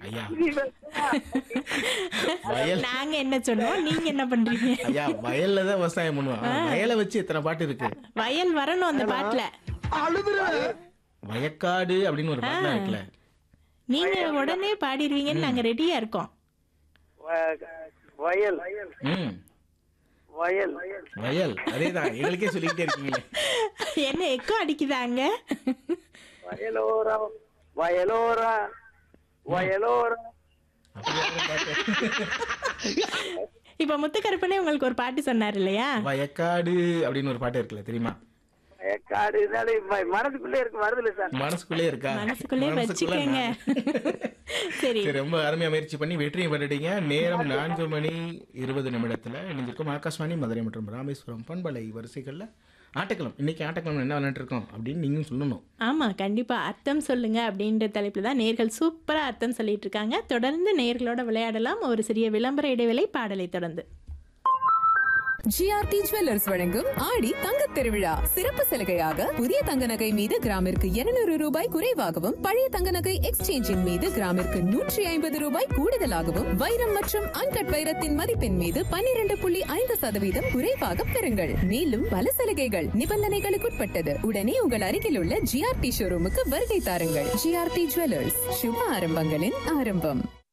ஐயா நீ வச்சா. வயல் நாங்க என்ன சொன்னோம் நீங்க என்ன பண்றீங்க ஐயா வயல்ல தான் விவசாயம் பண்ணுவான் ஆனா வயலை வச்சு எத்தனை பாட்டு இருக்கு வயல் வரணும் அந்த பாட்டுல வயக்காடு அப்படின்னு ஒரு பாட்டுலாம் இருக்குல்ல நீங்க உடனே பாடிடுவீங்கன்னு நாங்க ரெடியா இருக்கோம் வ- வயல் ம் வயல் வயல் அதேதான் எங்களுக்கே சொல்லிக்கிட்டே இருக்கீங்களே என்ன எக்கோ அடிக்குதாங்க வயலோரா வயலோரா வயலோரா அப்படியே ஒரு பாட்டு. இப்ப முத்துக்கருப்பனே உங்களுக்கு ஒரு பாட்டு சொன்னார் இல்லையா வயக்காடு அப்படின்னு ஒரு பாட்டு இருக்குல்ல தெரியுமா வயக்காடு இதனால இப்ப மனதுக்குள்ளே இருக்கு வருதுல்ல சார் மனசுக்குள்ளே இருக்கா மனசுக்குள்ளே மனசுக்குள்ள வச்சுக்கங்க நான். சரி சரி ரொம்ப அருமையா முயற்சி பண்ணி வெற்றியை பெற்றுட்டீங்க நேரம் நான்கு மணி இருபது நிமிடத்துல இணைஞ்சிருக்கும் ஆகாஷ்வாணி மதுரை மற்றும் ராமேஸ்வரம் பண்பலை வரிசைகள்ல ஆட்டக்கிழம் இன்னைக்கு ஆட்டக்கிழமை என்ன விளையாண்டு இருக்கோம் அப்படின்னு நீங்களும் சொல்லணும் ஆமா கண்டிப்பா அர்த்தம் சொல்லுங்க அப்படின்ற தலைப்புல தான் நேர்கள் சூப்பரா அர்த்தம் சொல்லிட்டு இருக்காங்க தொடர்ந்து நேர்களோட விளையாடலாம் ஒரு சிறிய விளம்பர இடைவேளை பாடலை தொடர்ந்து ஜிஆர்டி ஜுவல்லர்ஸ் வழங்கும் ஆடி தங்கத் திருவிழா சிறப்பு சலுகையாக புதிய தங்க நகை மீது கிராமிற்கு 200 ரூபாய் குறைவாகவும் பழைய தங்க நகை எக்ஸ்சேஞ்சின் மீது கிராமிற்கு நூற்றி ஐம்பது ரூபாய் கூடுதலாகவும் வைரம் மற்றும் அன்கட் வைரத்தின் மதிப்பின் மீது 12.5% புள்ளி ஐந்து சதவீதம் குறைவாக பெறுங்கள் மேலும் பல சலுகைகள் நிபந்தனைகளுக்குட்பட்டது உடனே உங்கள் அருகில் உள்ள ஜிஆர்டி ஷோரூமுக்கு வருகை தாருங்கள் ஜிஆர்டி ஜுவல்லர்ஸ் சுப ஆரம்பங்களின் ஆரம்பம்